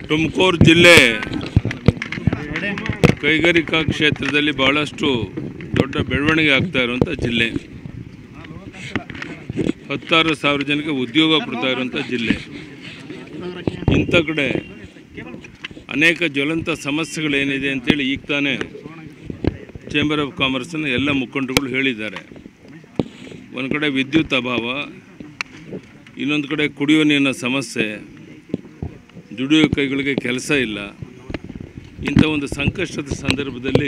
ತುಮಕೂರು ಜಿಲ್ಲೆ ಕೈಗಾರಿಕಾ ಕ್ಷೇತ್ರದಲ್ಲಿ ಬಹಳಷ್ಟು ದೊಡ್ಡ ಬೆಳವಣಿಗೆ ಆಗ್ತಾ ಇರುವಂಥ ಜಿಲ್ಲೆ ಹತ್ತಾರು ಸಾವಿರ ಜನಕ್ಕೆ ಉದ್ಯೋಗ ಕೊಡ್ತಾ ಇರುವಂಥ ಜಿಲ್ಲೆ ಇಂಥ ಕಡೆ ಅನೇಕ ಜ್ವಲಂತ ಸಮಸ್ಯೆಗಳೇನಿದೆ ಅಂತೇಳಿ ಈಗ ತಾನೇ ಚೇಂಬರ್ ಆಫ್ ಕಾಮರ್ಸ್ನ ಎಲ್ಲ ಮುಖಂಡರುಗಳು ಹೇಳಿದ್ದಾರೆ ಒಂದು ಕಡೆ ವಿದ್ಯುತ್ ಅಭಾವ ಇನ್ನೊಂದು ಕಡೆ ಕುಡಿಯುವ ನೀರಿನ ಸಮಸ್ಯೆ ದುಡಿಯೋ ಕೈಗಳಿಗೆ ಕೆಲಸ ಇಲ್ಲ ಇಂಥ ಒಂದು ಸಂಕಷ್ಟದ ಸಂದರ್ಭದಲ್ಲಿ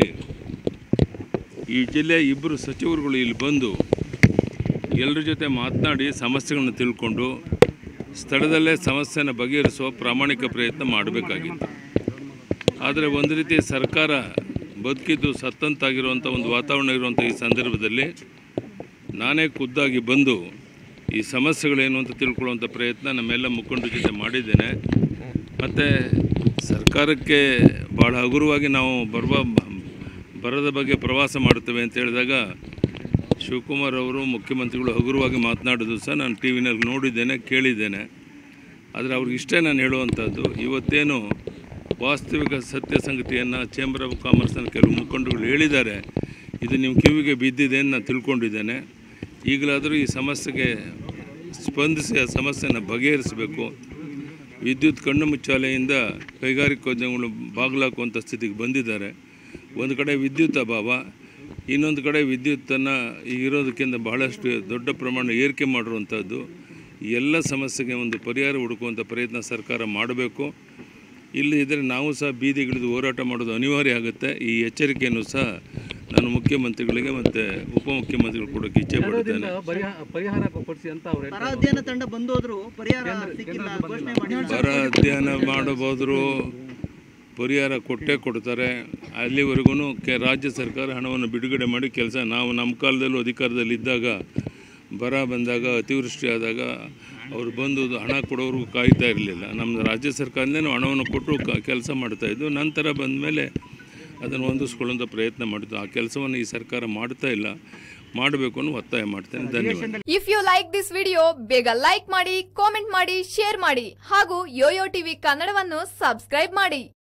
ಈ ಜಿಲ್ಲೆಯ ಇಬ್ಬರು ಸಚಿವರುಗಳು ಇಲ್ಲಿ ಬಂದು ಎಲ್ಲರ ಜೊತೆ ಮಾತನಾಡಿ ಸಮಸ್ಯೆಗಳನ್ನು ತಿಳ್ಕೊಂಡು ಸ್ಥಳದಲ್ಲೇ ಸಮಸ್ಯೆನ ಬಗೆಹರಿಸುವ ಪ್ರಾಮಾಣಿಕ ಪ್ರಯತ್ನ ಮಾಡಬೇಕಾಗಿತ್ತು ಆದರೆ ಒಂದು ರೀತಿ ಸರ್ಕಾರ ಬದುಕಿದ್ದು ಸತ್ತಂತಾಗಿರುವಂಥ ಒಂದು ವಾತಾವರಣ ಇರುವಂಥ ಈ ಸಂದರ್ಭದಲ್ಲಿ ನಾನೇ ಖುದ್ದಾಗಿ ಬಂದು ಈ ಸಮಸ್ಯೆಗಳೇನು ಅಂತ ತಿಳ್ಕೊಳ್ಳುವಂಥ ಪ್ರಯತ್ನ ನಮ್ಮೆಲ್ಲ ಮುಖಂಡರ ಜೊತೆ ಮಾಡಿದ್ದೇನೆ ಮತ್ತು ಸರ್ಕಾರಕ್ಕೆ ಭಾಳ ಹಗುರವಾಗಿ ನಾವು ಬರುವ ಬರದ ಬಗ್ಗೆ ಪ್ರವಾಸ ಮಾಡುತ್ತೇವೆ ಅಂತ ಹೇಳಿದಾಗ ಶಿವಕುಮಾರ್ ಅವರು ಮುಖ್ಯಮಂತ್ರಿಗಳು ಹಗುರವಾಗಿ ಮಾತನಾಡೋದು ಸಹ ನಾನು ಟಿ ವಿನಲ್ಲಿ ನೋಡಿದ್ದೇನೆ ಕೇಳಿದ್ದೇನೆ ಆದರೆ ಅವ್ರಿಗೆ ಇಷ್ಟೇ ನಾನು ಹೇಳುವಂಥದ್ದು ಇವತ್ತೇನು ವಾಸ್ತವಿಕ ಸತ್ಯ ಸಂಗತಿಯನ್ನು ಚೇಂಬರ್ ಆಫ್ ಕಾಮರ್ಸ್ನ ಕೆಲವು ಮುಖಂಡರುಗಳು ಹೇಳಿದ್ದಾರೆ ಇದು ನಿಮ್ಮ ಕಿವಿಗೆ ಬಿದ್ದಿದೆ ಅಂತ ನಾನು ತಿಳ್ಕೊಂಡಿದ್ದೇನೆ ಈಗಲಾದರೂ ಈ ಸಮಸ್ಯೆಗೆ ಸ್ಪಂದಿಸಿ ಆ ಸಮಸ್ಯೆನ ಬಗೆಹರಿಸಬೇಕು ವಿದ್ಯುತ್ ಕಣ್ಣು ಮುಚ್ಚಾಲೆಯಿಂದ ಕೈಗಾರಿಕೋದ್ಯಮಗಳು ಬಾಗಿಲಾಕುವಂಥ ಸ್ಥಿತಿಗೆ ಬಂದಿದ್ದಾರೆ ಒಂದು ಕಡೆ ವಿದ್ಯುತ್ ಅಭಾವ ಇನ್ನೊಂದು ಕಡೆ ವಿದ್ಯುತ್ತನ್ನು ಇರೋದಕ್ಕಿಂತ ಬಹಳಷ್ಟು ದೊಡ್ಡ ಪ್ರಮಾಣ ಏರಿಕೆ ಮಾಡಿರುವಂಥದ್ದು ಈ ಎಲ್ಲ ಸಮಸ್ಯೆಗೆ ಒಂದು ಪರಿಹಾರ ಹುಡುಕುವಂಥ ಪ್ರಯತ್ನ ಸರ್ಕಾರ ಮಾಡಬೇಕು ಇಲ್ಲಿ ಇದ್ದರೆ ನಾವು ಸಹ ಬೀದಿಗಿಳಿದು ಹೋರಾಟ ಮಾಡೋದು ಅನಿವಾರ್ಯ ಆಗುತ್ತೆ ಈ ಎಚ್ಚರಿಕೆಯನ್ನು ಸಹ ನಾನು ಮುಖ್ಯಮಂತ್ರಿಗಳಿಗೆ ಮತ್ತು ಉಪಮುಖ್ಯಮಂತ್ರಿಗಳು ಕೊಡೋಕ್ಕೆ ಇಚ್ಛೆ ಪಡ್ತೇನೆ ಪರಿಹಾರ ಪರಿಹಾರ ಕೊಡಿಸಿ ಅಂತ ಅವ್ರು ಬರ ಅಧ್ಯಯನ ತಂಡ ಬಂದೋದ್ರು ಪರಿಹಾರ ಸಿಕ್ಕಿಲ್ಲ ಘೋಷಣೆ ಮಾಡಿಲ್ಲ ಬರ ಅಧ್ಯಯನ ಮಾಡಬೋದ್ರು ಪರಿಹಾರ ಕೊಟ್ಟೇ ಕೊಡ್ತಾರೆ ಅಲ್ಲಿವರೆಗೂ ಕೆ ರಾಜ್ಯ ಸರ್ಕಾರ ಹಣವನ್ನು ಬಿಡುಗಡೆ ಮಾಡಿ ಕೆಲಸ ನಾವು ನಮ್ಮ ಕಾಲದಲ್ಲೂ ಅಧಿಕಾರದಲ್ಲಿ ಇದ್ದಾಗ ಬರ ಬಂದಾಗ ಅತಿವೃಷ್ಟಿ ಆದಾಗ ಅವರು ಬಂದು ಹಣ ಕೊಡೋರು ಕಾಯ್ತಾ ಇರಲಿಲ್ಲ ನಮ್ಮ ರಾಜ್ಯ ಸರ್ಕಾರದಿಂದ ಹಣವನ್ನು ಕೊಟ್ಟು ಕ ಕೆಲಸ ಮಾಡ್ತಾಯಿದ್ದು ನಂತರ ಬಂದ ಮೇಲೆ ಅದನ್ನು ಹೊಂದಿಸ್ಕೊಳ್ಳುವಂಥ ಪ್ರಯತ್ನ ಮಾಡಿದ್ದು ಆ ಕೆಲಸವನ್ನು ಈ ಸರ್ಕಾರ ಮಾಡ್ತಾ ಇಲ್ಲ ಮಾಡಬೇಕು ಅನ್ನೋ ಒತ್ತಾಯ ಮಾಡ್ತೇನೆ ಧನ್ಯವಾದ if you like this video ಬೇಗ ಲೈಕ್ ಮಾಡಿ ಕಾಮೆಂಟ್ ಮಾಡಿ ಶೇರ್ ಮಾಡಿ ಹಾಗೂ ಯೋಯೋ ಟಿವಿ ಕನ್ನಡವನ್ನು ಸಬ್ಸ್ಕ್ರೈಬ್ ಮಾಡಿ